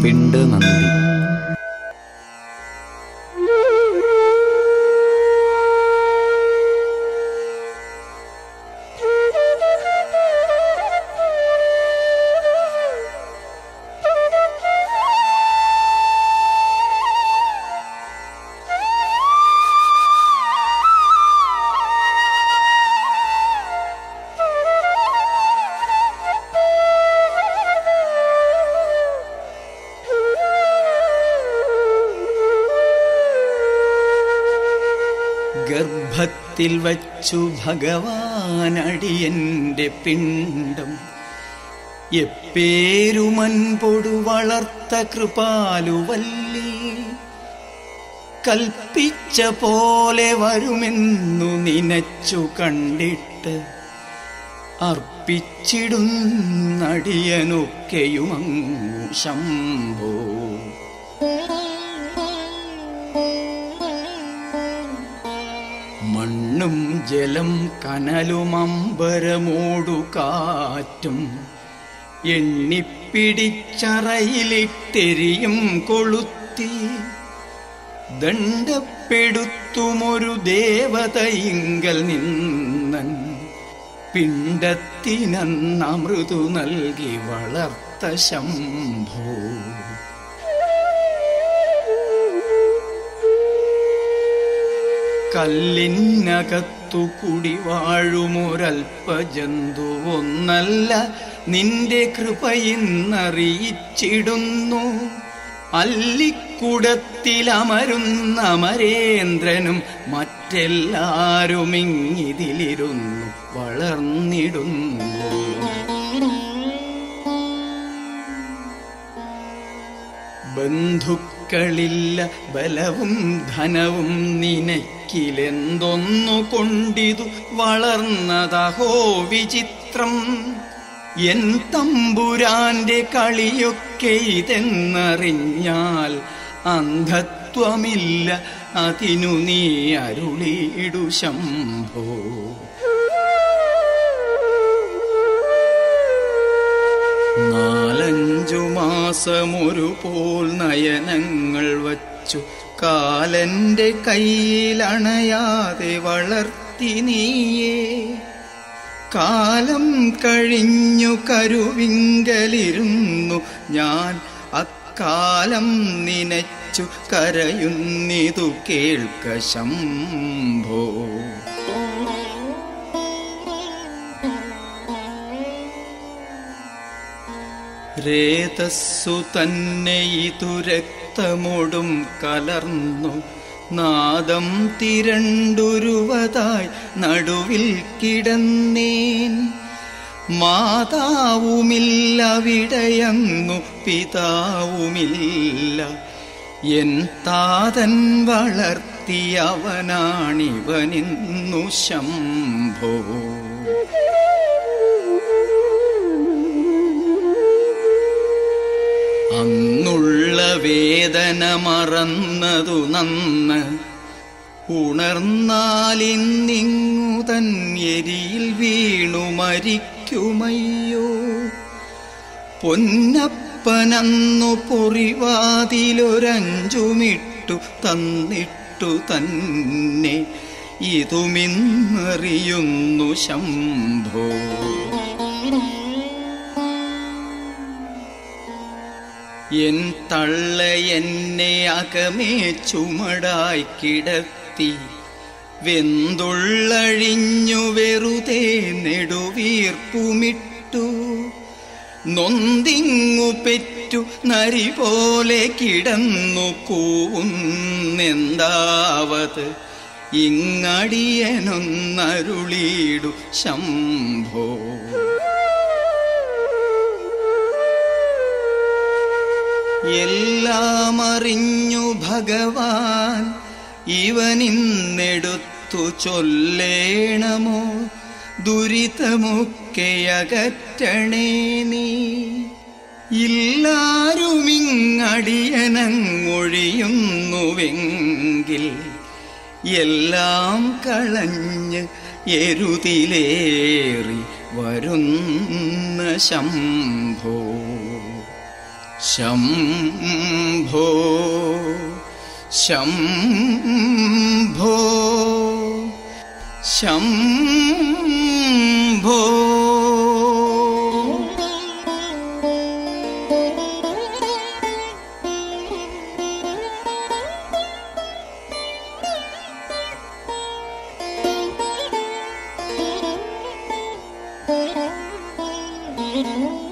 പിണ്ട് നന്ദി ഗർഭത്തിൽ വച്ചു ഭഗവാനടിയന്റെ പിണ്ടം എപ്പേരുമൻപൊടു വളർത്ത കൃപാലുവല്ലി കൽപ്പിച്ച പോലെ വരുമെന്നു നിനച്ചു കണ്ടിട്ട് അർപ്പിച്ചിടുന്നടിയനൊക്കെയുമങ്ങു ശംഭോ മണ്ണും ജലം കനലും അമ്പരമോടു കാറ്റും എണ്ണിപ്പിടിച്ചറയിലിട്ടെരിയും കൊളുത്തി ദണ്ഡപ്പെടുത്തുമൊരു ദേവതയിങ്കൽ നിന്നൻ പിണ്ടത്തിനന്നമൃതു നൽകി വളർത്ത ശംഭോ കല്ലിനകത്തു കുടി വാഴുമൊരൽപ്പജന്തു ഒന്നല്ല നിന്റെ കൃപയിന്നറിയിച്ചിടുന്നു അല്ലിക്കുടത്തിലമരുന്ന അമരേന്ദ്രനും മറ്റെല്ലാരും ഇങ്ങിതിലിരുന്നു വളർന്നിടുന്നു ബന്ധുക്കളില്ല ബലവും ധനവും നിനക്കിലെന്തൊന്നു കൊണ്ടിതു വളർന്നതഹോ വിചിത്രം എൻ തമ്പുരാന്റെ കളിയൊക്കെ ഇതെന്നറിഞ്ഞാൽ അന്ധത്വമില്ല അതിനു നീ അരുളിയിടു ശംഭോ നാലഞ്ചു മാസമൊരു പോൽ നയനങ്ങൾ വച്ചു കാലന്റെ കയ്യിലണയാതെ വളർത്തി നീയേ കാലം കഴിഞ്ഞു കരുവിങ്കലിരുന്നു ഞാൻ അക്കാലം നിനച്ചു കരയുന്നിതു കേൾക്ക ശംഭോ രേതസ്സു തന്നെ ഇതു രക്തമൊടും കലർന്നു നാദം തിരണ്ടുരുവതായി നടുവിൽ കിടന്നേൻ മാതാവുമില്ല വിടയങ്ങു പിതാവുമില്ല എൻ താതൻ വളർത്തിയവനാണിവനിന്നു ശംഭോ അന്നുള്ള വേദന മറന്നതു നന്ന് ഉണർന്നാലിന്നിങ്ങു തൻ എരിയിൽ വീണു മരിക്കുമയ്യോ പൊന്നപ്പനന്നു പൊറിവാതിലൊരഞ്ചുമിട്ടു തന്നിട്ടു തന്നെ ഇതുമിന്നറിയുന്നു ശംഭോ എൻ തള്ള എന്നെ അകമേ ചുമടായി കിടത്തി വെന്തുള്ളഴിഞ്ഞു വെറുതെ നെടുവീർപ്പുമിട്ടു നൊന്തിങ്ങു പെറ്റു നരി പോലെ കിടന്നു കൂവുന്നെന്താവത് ഇങ്ങടിയനൊന്നരുളീടു ശംഭോ എല്ലാം അറിഞ്ഞു ഭഗവാൻ ഇവനിന്നെടുത്തു ചൊല്ലേണമോ ദുരിതമൊക്കെ അകറ്റണേ നീ ഇല്ലാരുമിങ്ങടിയനങ്ങൊഴിയുന്നുവെങ്കിൽ എല്ലാം കളഞ്ഞ് എരുതിലേറി വരുന്ന ശംഭോ ശംഭോ ശംഭോ ശംഭോ Thank you.